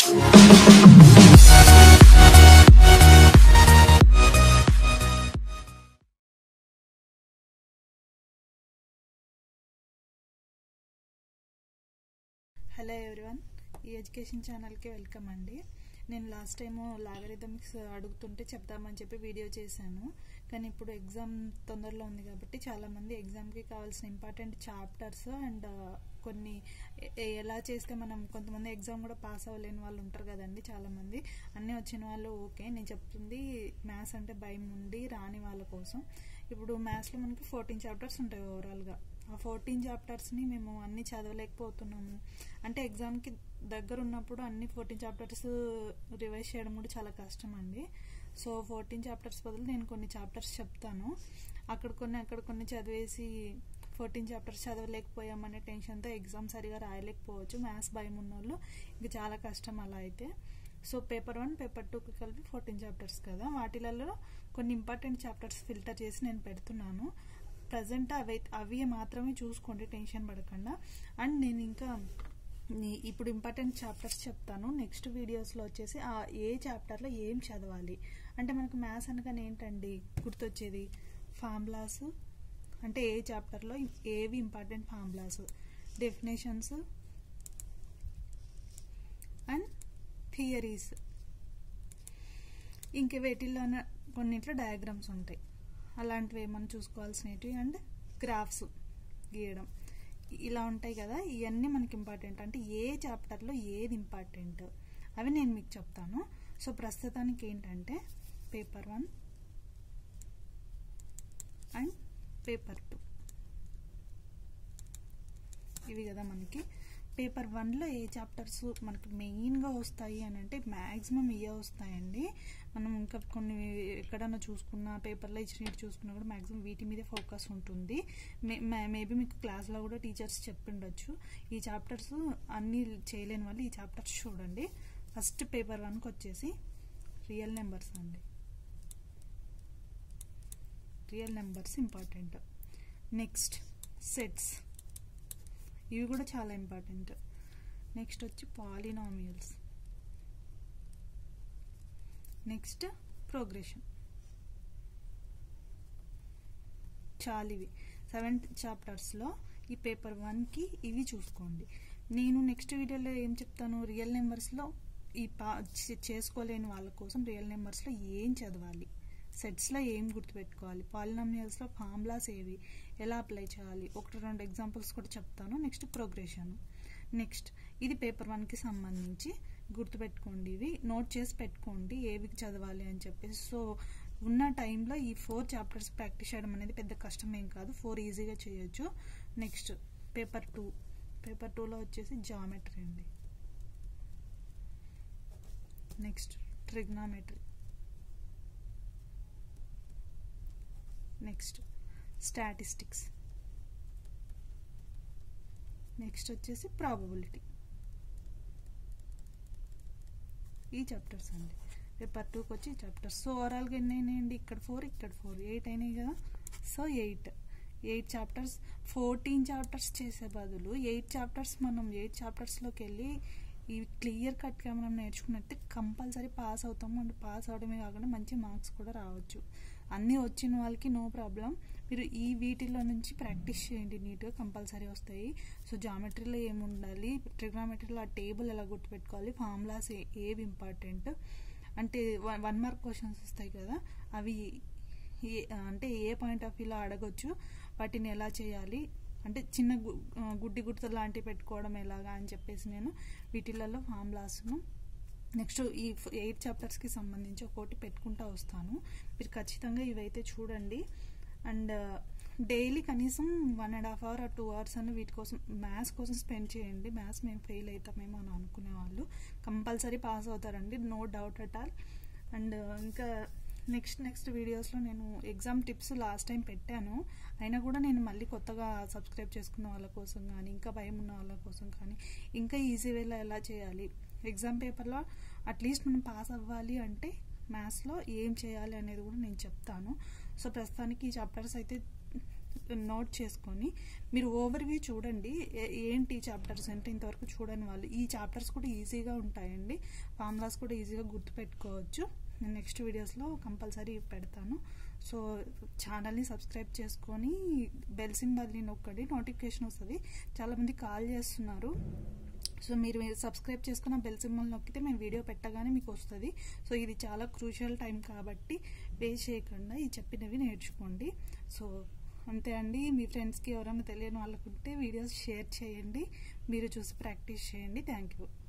hello everyone ఈ education ఛానల్కి welcome అండి నేను లాస్ట్ టైము లాగరిథమిక్స్ అడుగుతుంటే చెప్దామని చెప్పి వీడియో చేశాను కానీ ఇప్పుడు ఎగ్జామ్ తొందరలో ఉంది కాబట్టి చాలామంది ఎగ్జామ్కి కావాల్సిన ఇంపార్టెంట్ చాప్టర్స్ అండ్ కొన్ని ఎ- ఎ- ఎలా చేస్తే మనం కొంతమంది ఎగ్జామ్ కూడా పాస్ అవ్వలేని వాళ్ళు ఉంటారు కదండి చాలామంది అన్నీ వచ్చిన వాళ్ళు ఓకే నేను చెప్తుంది మ్యాథ్స్ అంటే భయం ఉండి రాని వాళ్ళ కోసం ఇప్పుడు మ్యాథ్స్లో మనకి ఫోర్టీన్ చాప్టర్స్ ఉంటాయి ఓవరాల్గా ఆ ఫోర్టీన్ చాప్టర్స్ని మేము అన్ని చదవలేకపోతున్నాము అంటే ఎగ్జామ్కి దగ్గర ఉన్నప్పుడు అన్ని ఫోర్టీన్ చాప్టర్స్ రివైజ్ చేయడం కూడా చాలా కష్టం అండి సో ఫోర్టీన్ చాప్టర్స్ బదులు నేను కొన్ని చాప్టర్స్ చెప్తాను అక్కడ కొన్ని అక్కడ కొన్ని చదివేసి ఫోర్టీన్ చాప్టర్స్ చదవలేకపోయామనే టెన్షన్తో ఎగ్జామ్ సరిగా రాయలేకపోవచ్చు మ్యాథ్స్ భయం ఉన్నోళ్ళు ఇంకా చాలా కష్టం అలా అయితే సో పేపర్ వన్ పేపర్ టూకి కలిపి ఫోర్టీన్ చాప్టర్స్ కదా వాటిలలో కొన్ని ఇంపార్టెంట్ చాప్టర్స్ ఫిల్టర్ చేసి నేను పెడుతున్నాను ప్రజెంట్ అవి అవి మాత్రమే చూసుకోండి టెన్షన్ పడకుండా అండ్ నేను ఇంకా నీ- ఇప్పుడు ఇంపార్టెంట్ చాప్టర్స్ చెప్తాను నెక్స్ట్ వీడియోస్లో వచ్చేసి ఆ ఏ చాప్టర్లో ఏం చదవాలి అంటే మనకు మ్యాథ్స్ అనగానే ఏంటండి గుర్తొచ్చేది ఫార్ములాస్ అంటే ఏ చాప్టర్లో ఏవి important formulas definitions and theories ఇంక వీటిల్లో కొన్నింట్లో డయాగ్రామ్స్ ఉంటాయి అలాంటివి ఏమన్నా చూసుకోవాల్సినవి అండ్ గ్రాఫ్స్ గీయడం ఇలా ఉంటాయి కదా ఇవన్నీ మనకి ఇంపార్టెంట్ అంటే ఏ చాప్టర్లో ఏది ఇంపార్టెంట్ అవి నేను మీకు చెప్తాను సో ప్రస్తుతానికి ఏంటంటే paper one and paper two ఇవి కదా మనకి పేపర్ వన్లో ఏ చాప్టర్స్ మనకి మెయిన్గా వస్తాయి అని అంటే మ్యాక్సిమం ఇవే వస్తాయండి మనం ఇంకా కొన్ని ఎక్కడన్నా చూసుకున్న పేపర్లో ఇచ్చినట్టు చూసుకున్నా కూడా మ్యాక్సిమం వీటి మీదే ఫోకస్ ఉంటుంది మేబీ మీకు క్లాస్లో కూడా టీచర్స్ చెప్పిండొచ్చు ఈ చాప్టర్స్ అన్నీ చేయలేని వాళ్ళు ఈ చాప్టర్స్ చూడండి ఫస్ట్ పేపర్ వన్కి వచ్చేసి రియల్ నెంబర్స్ అండి real numbers important next sets ఇవి కూడా చాలా ఇంపార్టెంట్ నెక్స్ట్ వచ్చి పాలినామియల్స్ నెక్స్ట్ ప్రోగ్రెషన్ చాలా ఇవి సెవెంత్ చాప్టర్స్లో ఈ పేపర్ వన్కి ఇవి చూసుకోండి నేను నెక్స్ట్ వీడియోలో ఏం చెప్తాను రియల్ నెంబర్స్లో ఈ పా చే- చేసుకోలేని వాళ్ళ కోసం రియల్ నెంబర్స్లో ఏం చదవాలి సెట్స్లో ఏం గుర్తుపెట్టుకోవాలి పాలినామియల్స్లో ఫార్ములాస్ ఏవి ఎలా అప్లై చేయాలి ఒకటి రెండు ఎగ్జాంపుల్స్ కూడా చెప్తాను నెక్స్ట్ ప్రోగ్రెషన్ నెక్స్ట్ ఇది పేపర్ వన్కి సంబంధించి గుర్తుపెట్టుకోండి ఇవి నోట్ చేసి పెట్టుకోండి ఏవి చదవాలి అని చెప్పేసి సో ఉన్న టైంలో ఈ ఫోర్ చాప్టర్స్ ప్రాక్టీస్ చేయడం అనేది పెద్ద కష్టం ఏం కాదు ఫోర్ ఈజీగా చేయొచ్చు నెక్స్ట్ పేపర్ టూ పేపర్ టూలో వచ్చేసి జామెట్రీ అండి next trigonometry next statistics next వచ్చేసి ప్రాబబిలిటీ ఈ చాప్టర్స్ అండి పేపర్ టూకి వచ్చి చాప్టర్స్ సో ఓవరాల్గా ఎన్ని అయినాయండి ఇక్కడ ఫోర్ ఇక్కడ ఫోర్ ఎయిట్ అయినాయి కదా so eight eight chapters fourteen chapters చేసే బదులు ఎయిట్ చాప్టర్స్ మనం ఎయిట్ చాప్టర్స్లోకి వెళ్ళి ఈ క్లియర్ కట్గా మనం నేర్చుకున్నట్టు కంపల్సరీ పాస్ అవుతాము అండ్ పాస్ అవడమే కాకుండా మంచి మార్క్స్ కూడా రావచ్చు అన్నీ వచ్చిన వాళ్ళకి నో ప్రాబ్లం మీరు ఈ వీటిలో నుంచి ప్రాక్టీస్ చేయండి నీట్గా కంపల్సరీ వస్తాయి సో జామెట్రీలో ఏమి ఉండాలి ట్రిగ్నామెట్రీలో ఆ టేబుల్ ఎలా గుర్తుపెట్టుకోవాలి ఫార్ములాస్ ఏవి ఇంపార్టెంట్ అంటే వన్ వన్ మార్క్ క్వశ్చన్స్ వస్తాయి కదా అవి ఏ అంటే ఏ పాయింట్ ఆఫ్ వ్యూలో అడగొచ్చు వాటిని ఎలా చేయాలి అంటే చిన్న గు- ఆ, గుడ్డి గుర్తు లాంటివి పెట్టుకోవడం ఎలాగా అని చెప్పేసి నేను వీటిలలో ఫార్ములాస్ను నెక్స్ట్ ఈ ఎయిట్ చాప్టర్స్కి సంబంధించి ఒక్కోటి పెట్టుకుంటా వస్తాను మీరు ఖచ్చితంగా ఇవైతే చూడండి అండ్ డైలీ కనీసం one and half hour two hours అని వీటి కోసం మ్యాథ్స్ కోసం స్పెండ్ చేయండి మ్యాథ్స్ మేము ఫెయిల్ అవుతామేమో అని అనుకునే వాళ్ళు కంపల్సరీ పాస్ అవుతారండి no doubt at all and ఇంకా నెక్స్ట్ నెక్స్ట్ వీడియోస్లో నేను ఎగ్జామ్ టిప్స్ లాస్ట్ టైం పెట్టాను అయినా కూడా నేను మళ్ళీ కొత్తగా సబ్స్క్రైబ్ చేసుకున్న వాళ్ళ కోసం కానీ ఇంకా భయం ఉన్న వాళ్ళ కోసం కానీ ఇంకా ఈజీ వేలో ఎలా చేయాలి ఎగ్జామ్ పేపర్లో అట్లీస్ట్ మనం పాస్ అవ్వాలి అంటే మ్యాథ్స్లో ఏం చేయాలి అనేది కూడా నేను చెప్తాను సో ప్రస్తుతానికి ఈ చాప్టర్స్ అయితే నోట్ చేసుకొని మీరు ఓవర్వ్యూ చూడండి ఏ- ఏంటి చాప్టర్స్ అంటే ఇంతవరకు చూడని వాళ్ళు ఈ చాప్టర్స్ కూడా ఈజీగా ఉంటాయండి ఫార్ములాస్ కూడా ఈజీగా గుర్తుపెట్టుకోవచ్చు నేను నెక్స్ట్ వీడియోస్లో కంపల్సరీ పెడతాను సో ఛానల్ని సబ్స్క్రైబ్ చేసుకొని బెల్ సింబల్ని నొక్కండి నోటిఫికేషన్ వస్తుంది చాలామంది కాల్ చేస్తున్నారు సో మీరు సబ్స్క్రైబ్ చేసుకున్న బెల్ సింబల్ నొక్కితే మేము వీడియో పెట్టగానే మీకు వస్తుంది సో ఇది చాలా క్రూషియల్ టైం కాబట్టి వేస్ట్ చేయకుండా ఈ చెప్పినవి నేర్చుకోండి సో అంతే అండి మీ ఫ్రెండ్స్కి ఎవరైనా తెలియని వాళ్ళకుంటే వీడియోస్ షేర్ చేయండి మీరు చూసి ప్రాక్టీస్ చేయండి థ్యాంక్ యూ